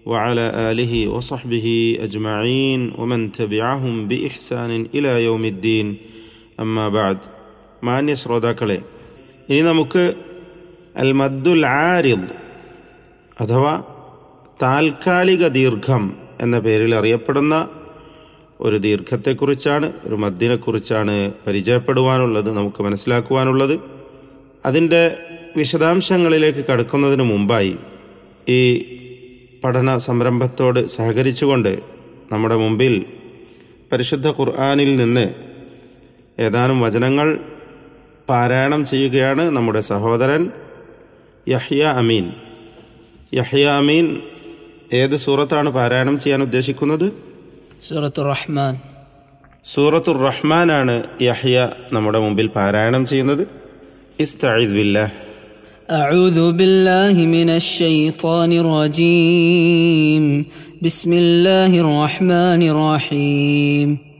وعلى آله وصحبه أجمعين ومن تبعهم بإحسان إلى يوم الدين أما بعد മാന്യ ശ്രോതാക്കളെ ഇനി നമുക്ക് അൽ മദ്ദുൽ ആരിദ് അഥവാ താൽക്കാലിക ദീർഘം എന്ന പേരിൽ അറിയപ്പെടുന്ന ഒരു ദീർഘത്തെക്കുറിച്ചാണ് ഒരു മദ്ദിനെക്കുറിച്ചാണ് പരിചയപ്പെടുവാനുള്ളത് നമുക്ക് മനസ്സിലാക്കുവാനുള്ളത് അതിൻ്റെ വിശദാംശങ്ങളിലേക്ക് കടക്കുന്നതിന് മുമ്പായി ഈ പഠന സംരംഭത്തോട് സഹകരിച്ചുകൊണ്ട് നമ്മുടെ മുമ്പിൽ പരിശുദ്ധ ഖുർആാനിൽ നിന്ന് ഏതാനും വചനങ്ങൾ പാരായണം ചെയ്യുകയാണ് നമ്മുടെ സഹോദരൻ യഹ്യ അമീൻ യഹ്യ അമീൻ ഏത് സൂറത്താണ് പാരായണം ചെയ്യാൻ ഉദ്ദേശിക്കുന്നത് سورة الرحمن സൂറത്തുർ റഹ്മാനാണ് യഹ്യ നമ്മുടെ മുമ്പിൽ പാരായണം ചെയ്യുന്നത് ഇസ്തഈദ് ബില്ലാഹ് أعوذ بالله من الشيطان الرجيم بسم الله الرحمن الرحيم